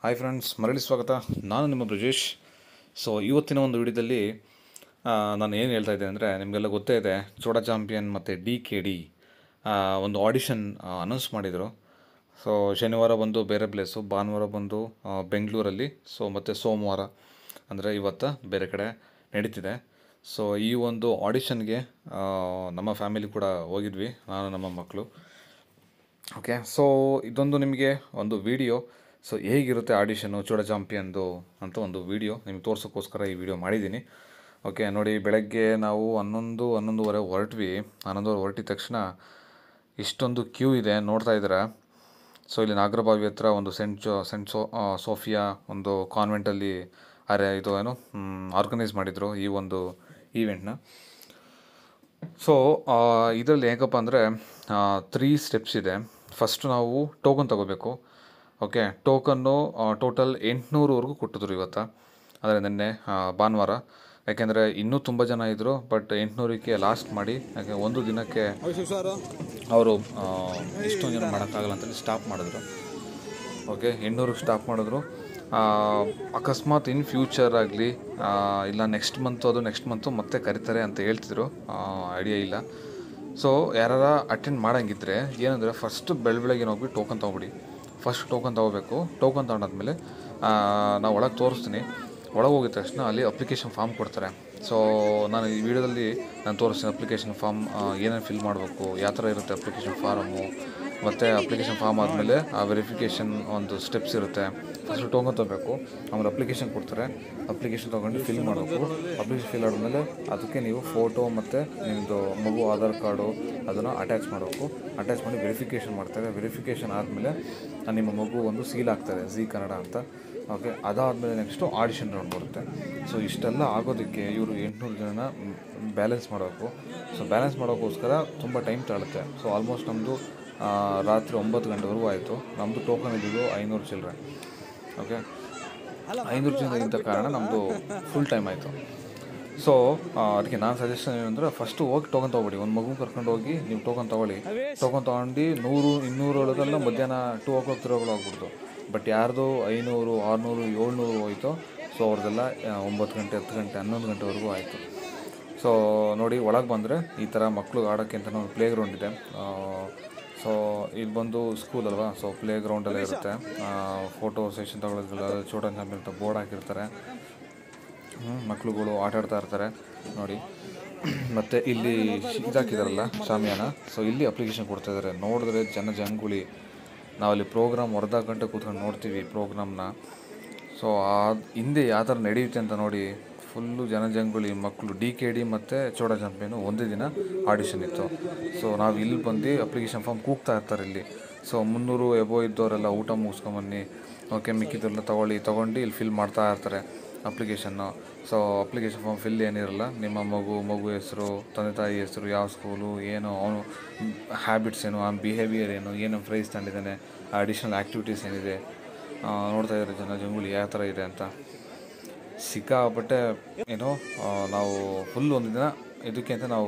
hi friends ಮರಳಿ ಸ್ವಾಗತ ನಾನು ನಿಮ್ಮ ಬ್ರಜೇಶ್ ಸೊ ಇವತ್ತಿನ ಒಂದು ವಿಡಿಯೋದಲ್ಲಿ ಆ, ನಾನು ಏನು ಹೇಳ್ತಾ ಇದ್ದೆ ಅಂದರೆ ನಿಮಗೆಲ್ಲ ಗೊತ್ತೇ ಇದೆ ಚೋಡ ಚಾಂಪಿಯನ್ ಮತ್ತು ಡಿ ಕೆ ಡಿ ಒಂದು ಆಡಿಷನ್ ಅನೌನ್ಸ್ ಮಾಡಿದರು ಸೊ ಶನಿವಾರ ಬಂದು ಬೇರೆ ಪ್ಲೇಸು ಭಾನುವಾರ ಬಂದು ಆ, ಬೆಂಗಳೂರಲ್ಲಿ ಸೊ ಮತ್ತು ಸೋಮವಾರ ಅಂದರೆ ಇವತ್ತು ಬೇರೆ ಕಡೆ ನಡೀತಿದೆ ಸೊ ಈ ಒಂದು ಆಡಿಷನ್ಗೆ ನಮ್ಮ ಫ್ಯಾಮಿಲಿ ಕೂಡ ಹೋಗಿದ್ವಿ ನಾನು ನಮ್ಮ ಮಕ್ಕಳು ಓಕೆ ಸೊ ಇದೊಂದು ನಿಮಗೆ ಒಂದು ವಿಡಿಯೋ ಸೊ ಹೇಗಿರುತ್ತೆ ಆಡಿಷನ್ನು ಚೋಡ ಚಾಂಪಿಯನ್ದು ಅಂತ ಒಂದು ವಿಡಿಯೋ ನಿಮ್ಗೆ ತೋರ್ಸೋಕ್ಕೋಸ್ಕರ ಈ ವಿಡಿಯೋ ಮಾಡಿದ್ದೀನಿ ಓಕೆ ನೋಡಿ ಬೆಳಗ್ಗೆ ನಾವು ಹನ್ನೊಂದು ಹನ್ನೊಂದುವರೆ ಹೊರಟ್ವಿ ಹನ್ನೊಂದುವರೆ ಹೊರಟಿದ ತಕ್ಷಣ ಇಷ್ಟೊಂದು ಕ್ಯೂ ಇದೆ ನೋಡ್ತಾ ಇದ್ದೀರಾ ಸೊ ಇಲ್ಲಿ ನಾಗರಬಾವಿ ಹತ್ರ ಒಂದು ಸೆಂಟ್ ಜೋ ಸೆಂಟ್ ಸೋ ಆ, ಸೋಫಿಯಾ ಒಂದು ಕಾನ್ವೆಂಟಲ್ಲಿ ಅರೆ ಇದು ಏನು ಆರ್ಗನೈಸ್ ಮಾಡಿದರು ಈ ಒಂದು ಈವೆಂಟ್ನ ಸೊ ಇದರಲ್ಲಿ ಹೇಗಪ್ಪ ಅಂದರೆ ತ್ರೀ ಸ್ಟೆಪ್ಸ್ ಇದೆ ಫಸ್ಟ್ ನಾವು ಟೋಕನ್ ತಗೋಬೇಕು ಓಕೆ ಟೋಕನ್ನು ಟೋಟಲ್ ಎಂಟುನೂರವರೆಗೂ ಕೊಟ್ಟಿದ್ರು ಇವತ್ತು ಅಂದರೆ ನಿನ್ನೆ ಆ, ಭಾನುವಾರ ಯಾಕೆಂದರೆ ಇನ್ನೂ ತುಂಬ ಜನ ಇದ್ದರು ಬಟ್ ಎಂಟುನೂರಕ್ಕೆ ಲಾಸ್ಟ್ ಮಾಡಿ ಯಾಕೆ ಒಂದು ದಿನಕ್ಕೆ ಅವರು ಇಷ್ಟೊಂದು ಜನ ಮಾಡೋಕ್ಕಾಗಲ್ಲ ಅಂತೇಳಿ ಸ್ಟಾಪ್ ಮಾಡಿದ್ರು ಓಕೆ ಎಂಟುನೂರಿಗೆ ಸ್ಟಾಪ್ ಮಾಡಿದ್ರು ಆ, ಅಕಸ್ಮಾತ್ ಇನ್ ಫ್ಯೂಚರ್ ಆಗಲಿ ಇಲ್ಲ ನೆಕ್ಸ್ಟ್ ಮಂತು ಅದು ನೆಕ್ಸ್ಟ್ ಮಂತು ಮತ್ತೆ ಕರೀತಾರೆ ಅಂತ ಹೇಳ್ತಿದ್ರು ಐಡಿಯಾ ಇಲ್ಲ ಸೊ ಯಾರು ಅಟೆಂಡ್ ಮಾಡಂಗಿದ್ರೆ ಏನಂದರೆ ಫಸ್ಟ್ ಬೆಳ ಬೆಳಗ್ಗೆ ಹೋಗಿ ಟೋಕನ್ ತೊಗೊಬಿಡಿ ಫಸ್ಟ್ ಟೋಕನ್ ತೊಗೋಬೇಕು ಟೋಕನ್ ತೊಗೊಂಡಾದ್ಮೇಲೆ ನಾವು ಒಳಗೆ ತೋರಿಸ್ತೀನಿ ಒಳಗೆ ಹೋಗಿದ ತಕ್ಷಣ ಅಲ್ಲಿ ಅಪ್ಲಿಕೇಶನ್ ಫಾರ್ಮ್ ಕೊಡ್ತಾರೆ ಸೊ ನಾನು ಈ ವಿಡಿಯೋದಲ್ಲಿ ನಾನು ತೋರಿಸ್ತೀನಿ ಅಪ್ಲಿಕೇಶನ್ ಫಾರ್ಮ್ ಏನೇನು ಫಿಲ್ ಮಾಡಬೇಕು ಯಾವ ಥರ ಇರುತ್ತೆ ಅಪ್ಲಿಕೇಶನ್ ಫಾರಮು ಮತ್ತು ಅಪ್ಲಿಕೇಶನ್ ಫಾರ್ಮ್ ಆದಮೇಲೆ ಆ ವೆರಿಫಿಕೇಷನ್ ಒಂದು ಸ್ಟೆಪ್ಸ್ ಇರುತ್ತೆ ಫಸ್ಟ್ ಟೋಕನ್ ತೊಗೋಬೇಕು ಆಮೇಲೆ ಅಪ್ಲಿಕೇಶನ್ ಕೊಡ್ತಾರೆ ಅಪ್ಲಿಕೇಶನ್ ತೊಗೊಂಡು ಫಿಲ್ ಮಾಡಬೇಕು ಅಪ್ಲಿಕೇಶನ್ ಫಿಲ್ ಆದಮೇಲೆ ಅದಕ್ಕೆ ನೀವು ಫೋಟೋ ಮತ್ತು ನಿಮ್ಮದು ಮಗು ಆಧಾರ್ ಕಾರ್ಡು ಅದನ್ನು ಅಟ್ಯಾಚ್ ಮಾಡಬೇಕು ಅಟ್ಯಾಚ್ ಮಾಡಿ ವೆರಿಫಿಕೇಷನ್ ಮಾಡ್ತಾರೆ ವೆರಿಫಿಕೇಷನ್ ಆದಮೇಲೆ ನಿಮ್ಮ ಮಗು ಒಂದು ಸೀಲ್ ಆಗ್ತಾರೆ ಝೀ ಕನ್ನಡ ಅಂತ ಓಕೆ ಅದಾದಮೇಲೆ ನೆಕ್ಸ್ಟು ಆಡಿಷನ್ ರೌಂಡ್ ಬರುತ್ತೆ ಸೊ ಇಷ್ಟೆಲ್ಲ ಆಗೋದಕ್ಕೆ ಇವರು ಎಂಟುನೂರು ಜನ ಬ್ಯಾಲೆನ್ಸ್ ಮಾಡಬೇಕು ಸೊ ಬ್ಯಾಲೆನ್ಸ್ ಮಾಡೋಕ್ಕೋಸ್ಕರ ತುಂಬ ಟೈಮ್ ತಗೊಳುತ್ತೆ ಸೊ ಆಲ್ಮೋಸ್ಟ್ ನಮ್ಮದು ರಾತ್ರಿ ಒಂಬತ್ತು ಗಂಟೆವರೆಗೂ ಆಯಿತು ನಮ್ಮದು ಟೋಕನ್ ಇದ್ದಿದ್ದು ಐನೂರು ಚಿಲ್ಲರೆ ಓಕೆ ಐನೂರು ಜನ ಇದ್ದ ಕಾರಣ ನಮ್ಮದು ಫುಲ್ ಟೈಮ್ ಆಯಿತು ಸೊ ಅದಕ್ಕೆ ನಾನು ಸಜೆಷನ್ ಏನಂದರೆ ಫಸ್ಟು ಹೋಗಿ ಟೋಕನ್ ತೊಗೊಬಿಡಿ ಒಂದು ಮಗು ಕರ್ಕೊಂಡು ಹೋಗಿ ನೀವು ಟೋಕನ್ ತೊಗೊಳ್ಳಿ ಟೋಕನ್ ತೊಗೊಂಡು ನೂರು ಇನ್ನೂರು ಒಳಗೆಲ್ಲ ಮಧ್ಯಾಹ್ನ two o'clock three o'clock ಆಗ್ಬಿಡ್ತು ಬಟ್ ಯಾರ್ದು ಐನೂರು ಆರುನೂರು ಏಳ್ನೂರು ಹೋಯ್ತು ಸೊ ಅವ್ರದ್ದೆಲ್ಲ ಆ, ಒಂಬತ್ತು ಗಂಟೆ ಹತ್ತು ಗಂಟೆ ಹನ್ನೊಂದು ಗಂಟೆವರೆಗೂ ಆಯಿತು ಸೊ ನೋಡಿ ಒಳಗೆ ಬಂದರೆ ಈ ಥರ ಮಕ್ಕಳು ಆಡೋಕ್ಕೆ ಅಂತ ಒಂದು ಪ್ಲೇ ಗ್ರೌಂಡ್ ಇದೆ ಸೊ ಇದು ಬಂದು ಸ್ಕೂಲ್ ಅಲ್ವಾ ಸೊ ಪ್ಲೇ ಗ್ರೌಂಡಲ್ಲೇ ಇರುತ್ತೆ ಫೋಟೋ ಸೆಷನ್ ತಗೊಳ್ಳೋದಿಲ್ಲ ಚೋಟನ್ ಚಾಂಪಿಯನ್ ಅಂತ ಬೋರ್ಡ್ ಹಾಕಿರ್ತಾರೆ ಹ್ಮ್, ಮಕ್ಳುಗಳು ಆಟ ಆಡ್ತಾ ಇರ್ತಾರೆ ನೋಡಿ ಮತ್ತು ಇಲ್ಲಿ ಶಿ- ಇದಾಕಿದಾರಲ್ಲ ಶಾಮಿಯಾನ ಸೊ ಇಲ್ಲಿ ಅಪ್ಲಿಕೇಶನ್ ಕೊಡ್ತಾ ಇದ್ದಾರೆ ನೋಡಿದ್ರೆ ಜನ ಜಂಗುಳಿ ನಾವಲ್ಲಿ ಪ್ರೋಗ್ರಾಮ್ ಅರ್ಧ ಗಂಟೆ ಕೂತ್ಕೊಂಡು ನೋಡ್ತೀವಿ ಪ್ರೋಗ್ರಾಮ್ನ ಸೊ ಆ ಹಿಂದೆ ಯಾವ ಥರ ನಡೆಯುತ್ತೆ ಅಂತ ನೋಡಿ ಫುಲ್ಲು ಜನಜಂಗುಳಿ ಮಕ್ಕಳು ಡಿ ಕೆ ಡಿ ಮತ್ತು ಚೋಡ ಚಾಂಪಿಯನು ಒಂದೇ ದಿನ ಆಡಿಷನ್ ಇತ್ತು ಸೊ ನಾವು ಇಲ್ಲಿ ಬಂದು ಅಪ್ಲಿಕೇಶನ್ ಫಾರ್ಮ್ ಕೂಗ್ತಾ ಇರ್ತಾರೆ ಇಲ್ಲಿ ಸೊ ಮುನ್ನೂರು ಎಬೋ ಇದ್ದವರೆಲ್ಲ ಊಟ ಮುಗಿಸ್ಕೊಂಬನ್ನಿ ಓಕೆ ಮಿಕ್ಕಿದ್ದೆಲ್ಲ ತೊಗೊಳ್ಳಿ ತೊಗೊಂಡು ಇಲ್ಲಿ ಫಿಲ್ ಮಾಡ್ತಾ ಇರ್ತಾರೆ ಅಪ್ಲಿಕೇಶನ್ನು ಸೊ ಅಪ್ಲಿಕೇಶನ್ ಫಾರ್ಮ್ ಫಿಲ್ ಏನಿರಲ್ಲ ನಿಮ್ಮ ಮಗು ಮಗು ಹೆಸರು ತಂದೆ ತಾಯಿ ಹೆಸರು ಯಾವ ಸ್ಕೂಲು ಏನು ಅವನು ಹ್ಯಾಬಿಟ್ಸ್ ಏನು ಆ ಬಿಹೇವಿಯರ್ ಏನು ಏನು ಪ್ರೈಸ್ ತಗೊಂಡಿದ್ದಾನೆ ಅಡಿಷ್ನಲ್ ಆ್ಯಕ್ಟಿವಿಟೀಸ್ ಏನಿದೆ ಆ, ನೋಡ್ತಾ ಇದ್ದಾರೆ ಜನ ಜಂಗುಳಿ ಯಾವ ಥರ ಇದೆ ಅಂತ ಸಿಕ್ಕಾಪಟ್ಟೆ ಏನೋ ಆ, ನಾವು ಫುಲ್ ಒಂದು ದಿನ ಇದಕ್ಕೆ ಅಂತ ನಾವು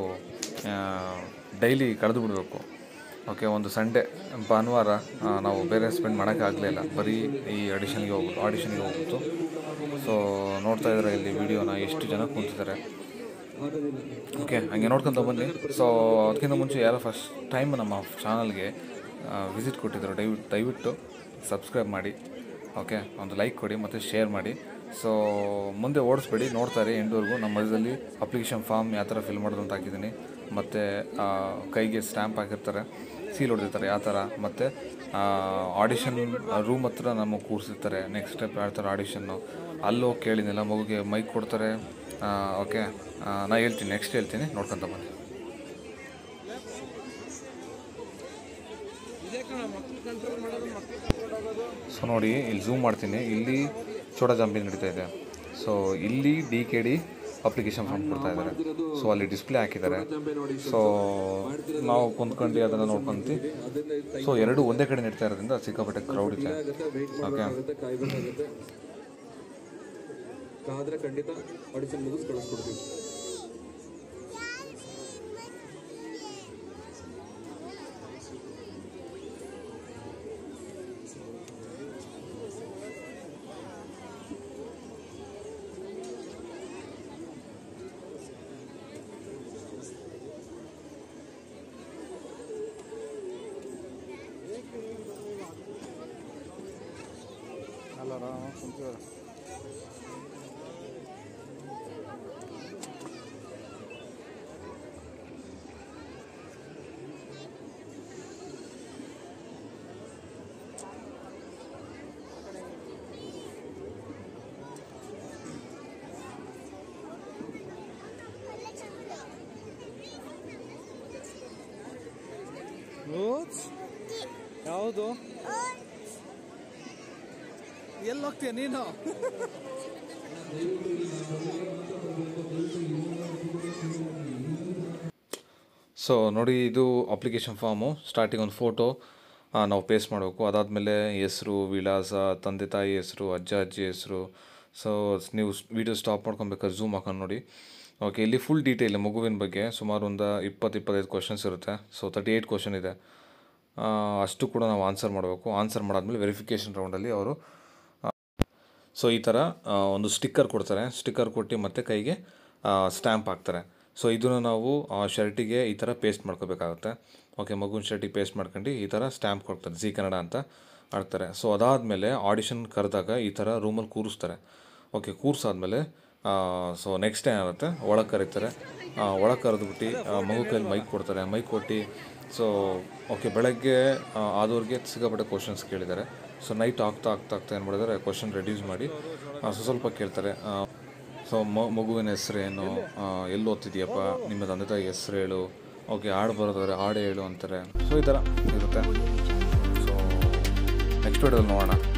ಡೈಲಿ ಕಳೆದು ಬಿಡಬೇಕು ಓಕೆ ಒಂದು ಸಂಡೇ ಭಾನುವಾರ ಆ, ನಾವು ಬೇರೆ ಸ್ಪೆಂಡ್ ಮಾಡೋಕ್ಕಾಗಲಿಲ್ಲ ಬರೀ ಈ ಆಡಿಷನ್ಗೆ ಹೋಗ್ಬಿಟ್ಟು ಆಡಿಷನ್ಗೆ ಹೋಗ್ಬಿಟ್ಟು ಸೊ ನೋಡ್ತಾ ಇದ್ದಾರೆ ಇಲ್ಲಿ ವಿಡಿಯೋನ ಎಷ್ಟು ಜನ ಕೂತಿದ್ದಾರೆ ಓಕೆ ಹಂಗೆ ನೋಡ್ಕೊಂತ ಬನ್ನಿ ಸೊ ಅದಕ್ಕಿಂತ ಮುಂಚೆ ಯಾರೋ ಫಸ್ಟ್ ಟೈಮ್ ನಮ್ಮ ಚಾನಲ್ಗೆ ವಿಸಿಟ್ ಕೊಟ್ಟಿದ್ರು ದಯವಿಟ್ಟು ದಯವಿಟ್ಟು ಸಬ್ಸ್ಕ್ರೈಬ್ ಮಾಡಿ ಓಕೆ ಒಂದು ಲೈಕ್ ಕೊಡಿ ಮತ್ತು ಶೇರ್ ಮಾಡಿ ಸೊ ಮುಂದೆ ಓಡಿಸ್ಬೇಡಿ ನೋಡ್ತಾರೆ ಎಂಡ್ವರೆಗೂ ನಮ್ಮ ಮಧ್ಯದಲ್ಲಿ ಅಪ್ಲಿಕೇಶನ್ ಫಾರ್ಮ್ ಯಾವ ಥರ ಫಿಲ್ ಮಾಡೋದು ಅಂತ ಹಾಕಿದ್ದೀನಿ ಮತ್ತು ಕೈಗೆ ಸ್ಟ್ಯಾಂಪ್ ಹಾಕಿರ್ತಾರೆ ಸೀಲ್ ಹೊಡೆದಿರ್ತಾರೆ ಯಾವ ಥರ ಮತ್ತು ಆಡಿಷನ್ ರೂಮ್ ಹತ್ರ ನಮಗೆ ಕೂರಿಸಿರ್ತಾರೆ ನೆಕ್ಸ್ಟ್ ಸ್ಟೆಪ್ ಯಾವ ಥರ ಆಡಿಷನ್ನು ಅಲ್ಲೋಗಿ ಕೇಳಿದ್ನೆಲ್ಲ ಮಗುಗೆ ಮೈಕ್ ಕೊಡ್ತಾರೆ ಓಕೆ ನಾ ಹೇಳ್ತೀನಿ ನೆಕ್ಸ್ಟ್ ಹೇಳ್ತೀನಿ ನೋಡ್ಕೊಂತ ಬನ್ನಿ ಸೊ ನೋಡಿ ಇಲ್ಲಿ ಝೂಮ್ ಮಾಡ್ತೀನಿ ಇಲ್ಲಿ ಚೋಟ ಜಾಂಪಿಂಗ್ ನಡೀತಾ ಇದೆ ಸೊ ಇಲ್ಲಿ D K D application form ಕೊಡ್ತಾ ಇದ್ದಾರೆ ಸೊ ಅಲ್ಲಿ ಡಿಸ್ಪ್ಲೇ ಹಾಕಿದ್ದಾರೆ ಸೊ ನಾವು ಕುಂತ್ಕೊಂಡು ಅದನ್ನು ನೋಡ್ಕೊಂತೀವಿ ಸೊ ಎರಡು ಒಂದೇ ಕಡೆ ನಡೀತಾ ಇರೋದ್ರಿಂದ ಸಿಕ್ಕಾಪಟ್ಟೆ ಕ್ರೌಡ್ ಇದೆ ಓಕೆ ಕಾಯ್ಬೇಕಾಗುತ್ತೆ ಕಾದ್ರೆ ಖಂಡಿತ ಆಡಿಷನ್ ಮುಗಿಸ್ ಕಳಿಸ್ಕೊಡ್ತೀವಿ ಆರಾಮಾಗಿ ಕುಂತಿದ್ದಾರೆ ಯಾವುದು ಎಲ್ಲಿ ಹೋಗ್ತೀಯ ನೀನು ಸೊ ನೋಡಿ ಇದು ಅಪ್ಲಿಕೇಶನ್ ಫಾರ್ಮು ಸ್ಟಾರ್ಟಿಂಗ್ ಒಂದು ಫೋಟೋ ನಾವು ಪೇಸ್ಟ್ ಮಾಡಬೇಕು ಅದಾದಮೇಲೆ ಹೆಸರು ವಿಳಾಸ ತಂದೆ ತಾಯಿ ಹೆಸರು ಅಜ್ಜ ಅಜ್ಜಿ ಹೆಸರು ಸೊ ನೀವು ವಿಡಿಯೋ ಸ್ಟಾಪ್ ಮಾಡ್ಕೊಬೇಕಾದ್ರೆ ಝೂಮ್ ಹಾಕೊಂಡು ನೋಡಿ ಓಕೆ ಇಲ್ಲಿ ಫುಲ್ ಡೀಟೇಲ್ ಮಗುವಿನ ಬಗ್ಗೆ ಸುಮಾರು ಒಂದು ಇಪ್ಪತ್ತು ಇಪ್ಪತ್ತೈದು ಕ್ವಶನ್ಸ್ ಇರುತ್ತೆ ಸೊ ತರ್ಟಿ ಏಯ್ಟ್ ಕ್ವಶನ್ ಇದೆ ಆ, ಅಷ್ಟು ಕೂಡ ನಾವು ಆನ್ಸರ್ ಮಾಡಬೇಕು ಆನ್ಸರ್ ಮಾಡಾದ್ಮೇಲೆ ವೆರಿಫಿಕೇಷನ್ ರೌಂಡಲ್ಲಿ ಅವರು ಸೊ ಈ ಥರ ಆ, ಒಂದು ಸ್ಟಿಕ್ಕರ್ ಕೊಡ್ತಾರೆ ಸ್ಟಿಕ್ಕರ್ ಕೊಟ್ಟು ಮತ್ತೆ ಕೈಗೆ ಸ್ಟ್ಯಾಂಪ್ ಹಾಕ್ತಾರೆ ಸೊ ಇದನ್ನು ನಾವು ಆ ಶರ್ಟಿಗೆ ಈ ಥರ ಪೇಸ್ಟ್ ಮಾಡ್ಕೋಬೇಕಾಗುತ್ತೆ ಓಕೆ ಮಗುವಿನ ಶರ್ಟಿಗೆ ಪೇಸ್ಟ್ ಮಾಡ್ಕೊಂಡು ಈ ಥರ ಸ್ಟ್ಯಾಂಪ್ ಕೊಡ್ತಾರೆ ಜಿ ಕನ್ನಡ ಅಂತ ಆಡ್ತಾರೆ ಸೊ ಅದಾದಮೇಲೆ ಆಡಿಷನ್ ಕರೆದಾಗ ಈ ಥರ ರೂಮಲ್ಲಿ ಕೂರಿಸ್ತಾರೆ ಓಕೆ ಕೂರ್ಸಾದ್ಮೇಲೆ ಸೊ ನೆಕ್ಸ್ಟ್ ಏನಾಗುತ್ತೆ ಒಳಗೆ ಕರೀತಾರೆ ಒಳಗೆ ಕರೆದ್ಬಿಟ್ಟು ಮಗು ಕೈಲಿ ಮೈಕ್ ಕೊಡ್ತಾರೆ ಮೈಕ್ ಕೊಟ್ಟು ಸೊ ಓಕೆ ಬೆಳಗ್ಗೆ ಆ, ಆದವ್ರಿಗೆ ಸಿಕ್ಕಾಪಟ್ಟೆ ಕ್ವಶನ್ಸ್ ಕೇಳಿದ್ದಾರೆ ಸೊ ನೈಟ್ ಆಗ್ತಾ ಆಗ್ತಾ ಆಗ್ತಾ ಏನು ಮಾಡಿದ್ದಾರೆ ಕ್ವಶನ್ ರೆಡ್ಯೂಸ್ ಮಾಡಿ ಆ, ಸ್ವಲ್ಪ ಸ್ವಲ್ಪ ಕೇಳ್ತಾರೆ ಸೊ ಮಗುವಿನ ಹೆಸರು ಏನು ಎಲ್ಲಿ ಓದ್ತಿದ್ಯಪ್ಪ ನಿಮ್ಮ ತಂದೆ ತಾಯಿ ಹೆಸರು ಹೇಳು ಓಕೆ ಹಾಡು ಬರೋದಾದ್ರೆ ಹಾಡು ಹೇಳು ಅಂತಾರೆ ಸೊ ಈ ಥರ ಇರುತ್ತೆ ಸೊ ನೆಕ್ಸ್ಟ್ ವಿಡಿಯೋದಲ್ಲಿ ನೋಡೋಣ